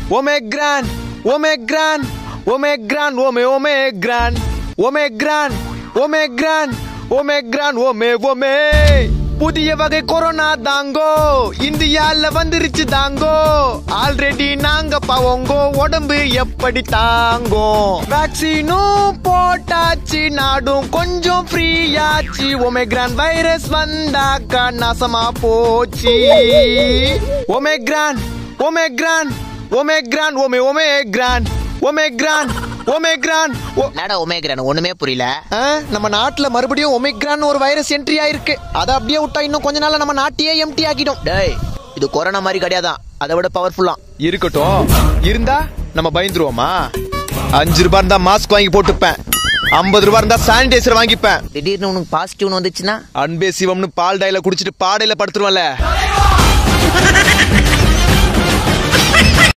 Omicron omicron omicron omi omicron omicron omicron omicron omi omi புதிய வகை corona தாங்கோ இந்தியால வந்துருச்சு தாங்கோ ஆல்ரெடி நாங்க பாவங்கோ உடம்பு எப்படி தாங்கோ வேக்சினும் போட்டாச்சு நாடும் கொஞ்சம் ஃப்ரீயாச்சு ஒமேக்ரான் வைரஸ் வந்தாக்கா நாசமா போச்சு omicron omicron omicron omi omicron omicron omicron ஒ- என்னடா ஒமேக்ரான் ஒண்ணுமே புரியல ஆ, நம்ம நாட்டுல மறுபடியும் ஒமிக்ரான் ஒரு வைரஸ் என்ட்ரி ஆயிருக்கு அதை அப்படியே விட்டா இன்னும் கொஞ்ச நாள்ல நம்ம நாட்டையே எம்டி ஆக்கிடும் டேய் இது கொரோனா மாதிரி கிடையாதான் அதை விட பவர்ஃபுல்லா இருக்கட்டும் இருந்தா நம்ம பயந்துருவோமா அஞ்சு ரூபாய் இருந்தா மாஸ்க் வாங்கி போட்டுப்பேன் ஐம்பது ரூபாய் இருந்தா சானிடைசர் வாங்கிப்பேன் திடீர்னு உனக்கு பாசிட்டிவ்னு வந்துச்சுன்னா அன்பே சிவம்னு பால் டாயில குடிச்சிட்டு பாடையில படுத்துருவல